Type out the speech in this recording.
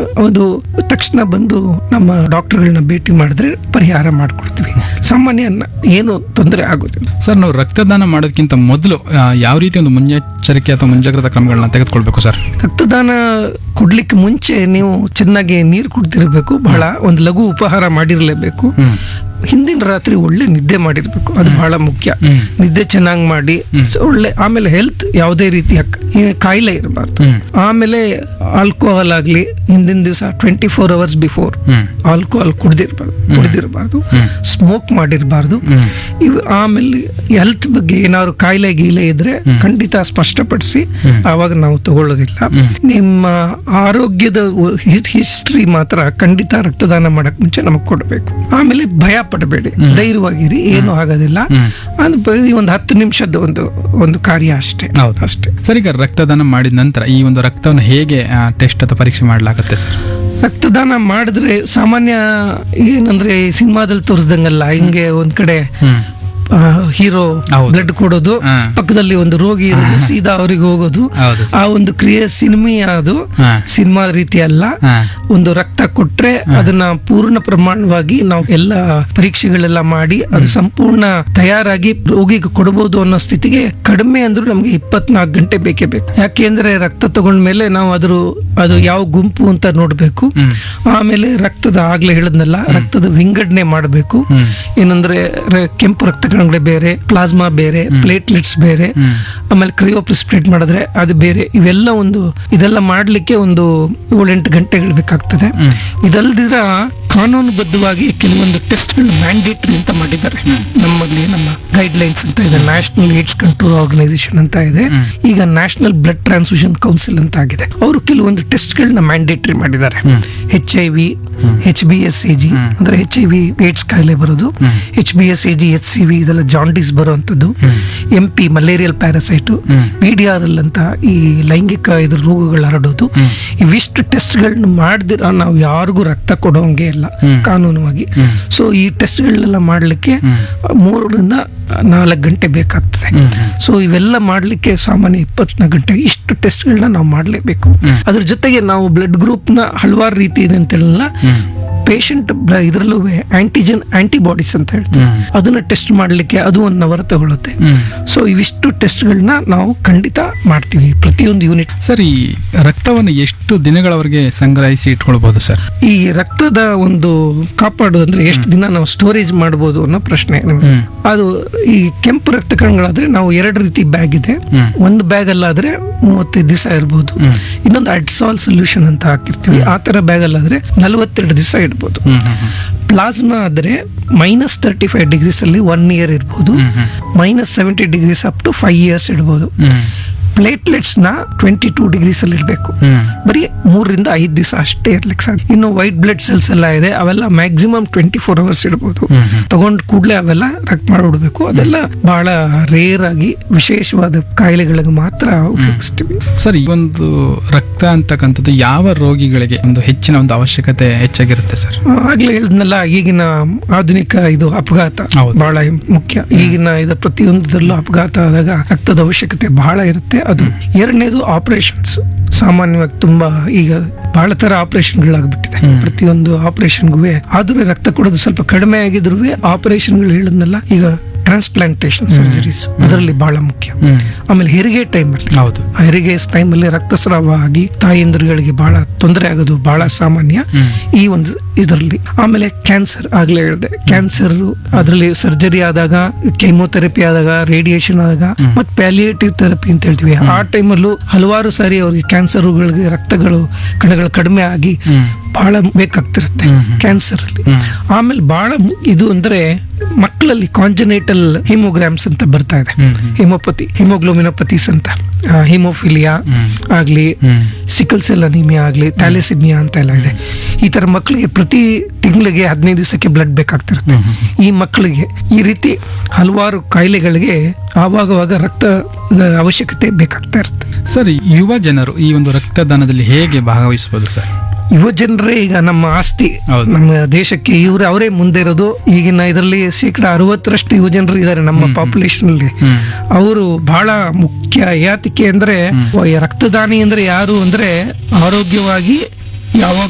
ಅದು ತಕ್ಷಣ ಬಂದು ನಮ್ಮ ಡಾಕ್ಟರ್ಗಳನ್ನ ಭೇಟಿ ಮಾಡಿದ್ರೆ ಪರಿಹಾರ ಮಾಡಿಕೊಡ್ತೀವಿ ಸಾಮಾನ್ಯ ನ- ಏನು ತೊಂದರೆ ಆಗೋದಿಲ್ಲ ಸರ್ ನಾವು ರಕ್ತದಾನ ಮಾಡೋದಕ್ಕಿಂತ ಮೊದಲು ಆ, ಯಾವ ರೀತಿ ಒಂದು ಮುನ್ನೆಚ್ಚರಿಕೆ ಅಥವಾ ಮುಂಜಾಗ್ರತಾ ಕ್ರಮಗಳನ್ನ ತೆಗೆದುಕೊಳ್ಬೇಕು ಸರ್ ರಕ್ತದಾನ ಕೊಡ್ಲಿಕ್ಕೆ ಮುಂಚೆ ನೀವು ಚೆನ್ನಾಗಿ ನೀರು ಕುಡ್ದಿರ್ಬೇಕು ಬಹಳ ಒಂದು ಲಘು ಉಪಹಾರ ಮಾಡಿರ್ಲೇಬೇಕು ಹಿಂದಿನ ರಾತ್ರಿ ಒಳ್ಳೆ ನಿದ್ದೆ ಮಾಡಿರ್ಬೇಕು ಅದು ಬಹಳ ಮುಖ್ಯ ಹ್ಮ್. ನಿದ್ದೆ ಚೆನ್ನಾಗಿ ಮಾಡಿ ಸೊ ಒಳ್ಳೆ ಆಮೇಲೆ ಹೆಲ್ತ್ ಯಾವುದೇ ರೀತಿಯ ಕ- ಈ ಕಾಯಿಲೆ ಇರಬಾರ್ದು ಹ್ಮ್. ಆಮೇಲೆ ಆಲ್ಕೋಹಾಲ್ ಆಗ್ಲಿ ಹಿಂದಿನ ದಿವಸ twenty four hours before hmm. Alcohol ಕುಡ್ದಿರ್ಬಾರ್ದು ಕುಡ್ದಿರಬಾರ್ದು ಹ್ಮ್. ಸ್ಮೋಕ್ ಮಾಡಿರಬಾರ್ದು ಹ್ಮ್. ಇವು ಆಮೇಲೆ ಹೆಲ್ತ್ ಬಗ್ಗೆ ಏನಾದ್ರು ಕಾಯಿಲೆ ಗೀಲೆ ಇದ್ರೆ ಖಂಡಿತ ಸ್ಪಷ್ಟಪಡಿಸಿ ಆವಾಗ ನಾವು ತಗೊಳ್ಳೋದಿಲ್ಲ ನಿಮ್ಮ ಆರೋಗ್ಯದ ಹಿಸ್ಟ್ರಿ ಮಾತ್ರ ಖಂಡಿತ ರಕ್ತದಾನ ಮಾಡಕ್ ಮುಂಚೆ ನಮಗೆ ಕೊಡಬೇಕು ಆಮೇಲೆ ಭಯ ಪಡಬೇಡಿ ಧೈರ್ಯವಾಗಿರಿ ಏನು ಆಗೋದಿಲ್ಲ ಅದು ಬರೀ ಒಂದು ಹತ್ತು ನಿಮಿಷದ ಒಂದು ಒಂದು ಕಾರ್ಯ ಅಷ್ಟೇ ಹೌದು ಅಷ್ಟೇ ಸರ್ ಈಗ ರಕ್ತದಾನ ಮಾಡಿದ ನಂತರ ಈ ಒಂದು ರಕ್ತವನ್ನು ಹೇಗೆ ಟೆಸ್ಟ್ ಅಥವಾ ಪರೀಕ್ಷೆ ಮಾಡಲಾಗುತ್ತೆ ಸರ್ ರಕ್ತದಾನ ಮಾಡಿದ್ರೆ ಸಾಮಾನ್ಯ ಏನಂದ್ರೆ ಸಿನಿಮಾದಲ್ಲಿ ತೋರಿಸ್ದಂಗಲ್ಲ ಹಿಂಗೆ ಒಂದ್ ಕಡೆ ಹ್ಮ್ ಹೀರೋ ಹೌದು. ಬ್ಲಡ್ ಕೊಡೋದು ಹಾ. ಪಕ್ಕದಲ್ಲಿ ಒಂದು ರೋಗಿ ಇರೋದು ಸೀದಾ ಅವ್ರಿಗೆ ಹೋಗೋದು ಹೌದು ಆ ಒಂದು ಕ್ರಿಯೆ ಸಿನಿಮೀಯ ಅದು ಹಾ. ಸಿನಿಮಾ ರೀತಿ ಅಲ್ಲ ಹಾ. ಒಂದು ರಕ್ತ ಕೊಟ್ರೆ ಅದನ್ನ ಪೂರ್ಣ ಪ್ರಮಾಣವಾಗಿ ನಾವು ಎಲ್ಲ ಪರೀಕ್ಷೆಗಳೆಲ್ಲ ಮಾಡಿ ಅದು ಸಂಪೂರ್ಣ ತಯಾರಾಗಿ ರೋಗಿಗೆ ಕೊಡಬಹುದು ಅನ್ನೋ ಸ್ಥಿತಿಗೆ ಕಡಿಮೆ ಅಂದ್ರೂ ನಮ್ಗೆ ಇಪ್ಪತ್ನಾಲ್ಕು ಗಂಟೆ ಬೇಕೇ ಬೇಕು ಯಾಕೆಂದ್ರೆ ರಕ್ತ ತಗೊಂಡ್ಮೇಲೆ ನಾವು ಅದ್ರ ಅದು ಯಾವ ಗುಂಪು ಅಂತ ನೋಡ್ಬೇಕು ಹ್ಮ್. ಆಮೇಲೆ ರಕ್ತದ ಆಗ್ಲೇ ಹೇಳದ್ನಲ್ಲ ರಕ್ತದ ವಿಂಗಡಣೆ ಮಾಡಬೇಕು ಹ್ಮ್. ಏನಂದ್ರೆ ರ- ಕೆಂಪು ರಕ್ತ ಕಣಗಳು ಬೇರೆ ಪ್ಲಾಸ್ಮಾ ಬೇರೆ ಪ್ಲೇಟ್ಲೆಟ್ಸ್ ಬೇರೆ ಆಮೇಲೆ ಕ್ರಿಯೋಪ್ರಿಸ್ಪ್ರೇಟ್ ಮಾಡಿದ್ರೆ ಅದು ಬೇರೆ ಇವೆಲ್ಲ ಒಂದು ಇದೆಲ್ಲ ಮಾಡ್ಲಿಕ್ಕೆ ಒಂದು ಏಳೆಂಟು ಗಂಟೆಗಳು ಬೇಕಾಗ್ತದೆ ಇದಲ್ದಿರ ಕಾನೂನುಬದ್ಧವಾಗಿ ಕೆಲವೊಂದು ಟೆಸ್ಟ್ಗಳು ಮ್ಯಾಂಡೇಟರಿ ಅಂತ ಮಾಡಿದ್ದಾರೆ ನಮ್ಮಲ್ಲಿ ನಮ್ಮ ಗೈಡ್ ಲೈನ್ಸ್ ಅಂತ ಇದೆ ನ್ಯಾಷನಲ್ ಏಡ್ಸ್ ಕಂಟ್ರೋಲ್ ಆರ್ಗನೈಸೇಷನ್ ಅಂತ ಇದೆ ಈಗ ನ್ಯಾಷನಲ್ ಬ್ಲಡ್ ಟ್ರಾನ್ಸ್ಫ್ಯೂಷನ್ ಕೌನ್ಸಿಲ್ ಅಂತ ಆಗಿದೆ ಅವರು ಕೆಲವೊಂದು ಟೆಸ್ಟ್ಗಳನ್ನ ಮ್ಯಾಂಡೇಟರಿ ಮಾಡಿದ್ದಾರೆ H I V H B S C G ಅಂದ್ರೆ ಎಚ್ ಐ ವಿ ಏಡ್ಸ್ ಕಾಯಿಲೆ ಬರೋದು H B S C G H C V ಇದೆಲ್ಲ ಜಾಂಡೀಸ್ ಬರುವಂಥದ್ದು M P malarial parasite P D R L ಅಂತ ಈ ಲೈಂಗಿಕ ಇದ್ರ ರೋಗಗಳು ಹರಡೋದು ಇವಿಷ್ಟು ಟೆಸ್ಟ್ಗಳನ್ನ ಮಾಡ್ದಿರ ನಾವು ಯಾರಿಗೂ ರಕ್ತ ಕೊಡೋಂಗೆ ಇಲ್ಲ ಕಾನೂನುವಾಗಿ ಸೊ ಈ ಟೆಸ್ಟ್ಗಳನ್ನೆಲ್ಲ ಮಾಡಲಿಕ್ಕೆ ಮೂರರಿಂದ ನಾಲ್ಕು ಗಂಟೆ ಬೇಕಾಗ್ತದೆ ಸೊ ಇವೆಲ್ಲ ಮಾಡಲಿಕ್ಕೆ ಸಾಮಾನ್ಯ ಇಪ್ಪತ್ನಾಲ್ಕು ಗಂಟೆ ಇಷ್ಟು ಟೆಸ್ಟ್ಗಳನ್ನ ನಾವು ಮಾಡಲೇಬೇಕು ಅದ್ರ ಜೊತೆಗೆ ನಾವು ಬ್ಲಡ್ ಗ್ರೂಪ್ನ ಹಲವಾರು ರೀತಿ ಇದೆ ಅಂತೆಲ್ಲ ಪೇಷಂಟ್ ಇದರಲ್ಲೂ ಆಂಟಿಜನ್ ಆಂಟಿಬಾಡೀಸ್ ಅಂತ ಹೇಳ್ತೀವಿ ಅದನ್ನ ಟೆಸ್ಟ್ ಮಾಡಲಿಕ್ಕೆ ಅದು ಒನ್ ಅವರ್ ತಗೊಳುತ್ತೆ ಸೊ ಇವಿಷ್ಟು ಟೆಸ್ಟ್ಗಳನ್ನ ನಾವು ಖಂಡಿತ ಮಾಡ್ತೀವಿ ಪ್ರತಿಯೊಂದು ಯೂನಿಟ್ ಸರ್ ಈ ರಕ್ತವನ್ನು ಎಷ್ಟು ದಿನಗಳವರೆಗೆ ಸಂಗ್ರಹಿಸಿ ಇಟ್ಕೊಳ್ಬಹುದು ಸರ್ ಈ ರಕ್ತದ ಒಂದು ಕಾಪಾಡೋದು ಅಂದ್ರೆ ಎಷ್ಟು ದಿನ ನಾವು ಸ್ಟೋರೇಜ್ ಮಾಡ್ಬೋದು ಅನ್ನೋ ಪ್ರಶ್ನೆ ನಿಮ್ಗೆ. ಅದು ಈ ಕೆಂಪು ರಕ್ತ ಕಣಗಳಾದ್ರೆ ನಾವು ಎರಡು ರೀತಿ ಬ್ಯಾಗ್ ಇದೆ ಒಂದು ಬ್ಯಾಗ್ ಅಲ್ಲಾದ್ರೆ ಮೂವತ್ತೈದು ದಿವಸ ಇರ್ಬೋದು ಇನ್ನೊಂದು ಅಡ್ಸಾಲ್ ಸೊಲ್ಯೂಷನ್ ಅಂತ ಹಾಕಿರ್ತೀವಿ ಆ ತರ ಬ್ಯಾಗ್ ಅಲ್ಲಾದ್ರೆ ನಲವತ್ತೆರಡು ದಿವಸ ಇಡ್ಬೋದು ಪ್ಲಾಸ್ಮಾ ಆದ್ರೆ ಮೈನಸ್ ತರ್ಟಿ ಫೈವ್ ಡಿಗ್ರೀಸ್ ಅಲ್ಲಿ ಒನ್ ಇಯರ್ ಇರ್ಬೋದು minus seventy degrees up to five years ಇಡ್ಬೋದು ಪ್ಲೇಟ್ಲೆಟ್ಸ್ ನ ಟ್ವೆಂಟಿ ಟೂ ಡಿಗ್ರೀಸ್ ಅಲ್ಲಿ ಇಡಬೇಕು ಬರೀ ಮೂರರಿಂದ ಐದು ದಿವಸ ಅಷ್ಟೇ ಇರ್ಲಿಕ್ಕೆ ಸಾಧ್ಯ ಇನ್ನು ವೈಟ್ ಬ್ಲಡ್ ಸೆಲ್ಸ್ ಎಲ್ಲ ಇದೆ ಅವೆಲ್ಲ ಮ್ಯಾಕ್ಸಿಮಮ್ ಟ್ವೆಂಟಿ ಫೋರ್ ಅವರ್ಸ್ ಇಡ್ಬೋದು ತಗೊಂಡ್ ಕೂಡಲೇ ಅವೆಲ್ಲ ರಕ್ತ ಮಾಡಿಬಿಡ್ಬೇಕು ಅದೆಲ್ಲ ಬಹಳ ರೇರ್ ಆಗಿ ವಿಶೇಷವಾದ ಕಾಯಿಲೆಗಳಿಗೆ ಮಾತ್ರ ಉಪಯೋಗಿಸ್ತೀವಿ ಸರ್ ಈ ಒಂದು ರಕ್ತ ಅಂತಕ್ಕಂಥದ್ದು ಯಾವ ರೋಗಿಗಳಿಗೆ ಒಂದು ಹೆಚ್ಚಿನ ಒಂದು ಅವಶ್ಯಕತೆ ಹೆಚ್ಚಾಗಿರುತ್ತೆ ಸರ್ ಆಗ್ಲೇ ಹೇಳಿದ್ನಲ್ಲ ಈಗಿನ ಆಧುನಿಕ ಇದು ಅಪಘಾತ ಹೌದು. ಬಹಳ ಮುಖ್ಯ ಈಗಿನ ಇದು ಪ್ರತಿಯೊಂದರಲ್ಲೂ ಅಪಘಾತ ಆದಾಗ ರಕ್ತದ ಅವಶ್ಯಕತೆ ಬಹಳ ಇರುತ್ತೆ ಅದು ಎರಡನೇದು ಆಪರೇಷನ್ಸ್ ಸಾಮಾನ್ಯವಾಗಿ ತುಂಬಾ ಈಗ ಬಹಳ ತರ ಆಪರೇಷನ್ಗಳಾಗ್ಬಿಟ್ಟಿದೆ ಪ್ರತಿಯೊಂದು ಆಪರೇಷನ್ಗೂ ಆದ್ರೂ ರಕ್ತ ಕೊಡೋದು ಸ್ವಲ್ಪ ಕಡಿಮೆ ಆಗಿದ್ರು ಆಪರೇಷನ್ಗಳು ಹೇಳಿದ್ನಲ್ಲ ಈಗ ಟ್ರಾನ್ಸ್ಪ್ಲಾಂಟೇಶನ್ ಸರ್ಜರೀಸ್ ಅದರಲ್ಲಿ ಬಹಳ ಮುಖ್ಯ ಆಮೇಲೆ ಹೆರಿಗೆ ಟೈಮಲ್ಲಿ ಹೌದು ಹೆರಿಗೆ ಟೈಮಲ್ಲಿ ರಕ್ತಸ್ರಾವ ಆಗಿ ತಾಯಂದ್ರುಗಳಿಗೆ ಬಹಳ ತೊಂದರೆ ಆಗೋದು ಬಹಳ ಸಾಮಾನ್ಯ ಈ ಒಂದು ಇದರಲ್ಲಿ ಆಮೇಲೆ ಕ್ಯಾನ್ಸರ್ ಆಗ್ಲೇ ಹೇಳಿದೆ ಕ್ಯಾನ್ಸರ್ ಅದರಲ್ಲಿ ಸರ್ಜರಿ ಆದಾಗ ಕೆಮೊಥೆರಪಿ ಆದಾಗ ರೇಡಿಯೇಷನ್ ಆದಾಗ ಮತ್ತೆ ಪ್ಯಾಲಿಯೇಟಿವ್ ಥೆರಪಿ ಅಂತ ಹೇಳ್ತೀವಿ ಆ ಟೈಮಲ್ಲೂ ಹಲವಾರು ಸಾರಿ ಅವ್ರಿಗೆ ಕ್ಯಾನ್ಸರ್ಗಳಿಗೆ ರಕ್ತಗಳು ಕಣಗಳು ಕಡಿಮೆ ಆಗಿ ಬಹಳ ಬೇಕಾಗ್ತಿರುತ್ತೆ ಕ್ಯಾನ್ಸರ್ ಅಲ್ಲಿ ಆಮೇಲೆ ಬಹಳ ಮು- ಇದು ಅಂದ್ರೆ ಮಕ್ಕಳಲ್ಲಿ ಕಾಂಜನೇಟಲ್ ಹಿಮೋಗ್ರಾಮ್ಸ್ ಅಂತ ಬರ್ತಾ ಇದೆ ಹಿಮೋಪತಿ ಹಿಮೋಗ್ಲೋಮಿನೋಪತೀಸ್ ಅಂತ ಹಿಮೋಫಿಲಿಯಾ ಆಗ್ಲಿ ಸಿಕಲ್ ಸೆಲ್ ಅನಿಮಿಯಾ ಆಗ್ಲಿ ಥ್ಯಾಲಿಸಿಮಿಯಾ ಅಂತ ಎಲ್ಲ ಇದೆ ಈ ತರ ಮಕ್ಕಳಿಗೆ ಪ್ರತಿ ತಿಂಗಳಿಗೆ ಹದಿನೈದು ದಿವಸಕ್ಕೆ ಬ್ಲಡ್ ಬೇಕಾಗ್ತಿರುತ್ತೆ ಈ ಮಕ್ಕಳಿಗೆ ಈ ರೀತಿ ಹಲವಾರು ಕಾಯಿಲೆಗಳಿಗೆ ಆವಾಗವಾಗ ರಕ್ತದ ಅವಶ್ಯಕತೆ ಬೇಕಾಗ್ತಾ ಇರುತ್ತೆ ಸರ್ ಯುವ ಜನರು ಈ ಒಂದು ರಕ್ತದಾನದಲ್ಲಿ ಹೇಗೆ ಭಾಗವಹಿಸಬಹುದು ಸರ್ ಯುವ ಜನರೇ ಈಗ ನಮ್ಮ ಆಸ್ತಿ ಹೌದು. ನಮ್ಮ ದೇಶಕ್ಕೆ ಇವ್ರು ಅವರೇ ಮುಂದೆ ಇರೋದು ಈಗಿನ ಇದರಲ್ಲಿ ಶೇಕಡ ಅರವತ್ತರಷ್ಟು ಯುವ ಜನರು ಇದ್ದಾರೆ ನಮ್ಮ ಪಾಪ್ಯುಲೇಷನ್ ಅಲ್ಲಿ ಅವರು ಬಹಳ ಮುಖ್ಯ ಯಾತಕ್ಕೆ ಅಂದ್ರೆ ರಕ್ತದಾನಿ ಅಂದ್ರೆ ಯಾರು ಅಂದ್ರೆ ಆರೋಗ್ಯವಾಗಿ ಯಾವಾಗ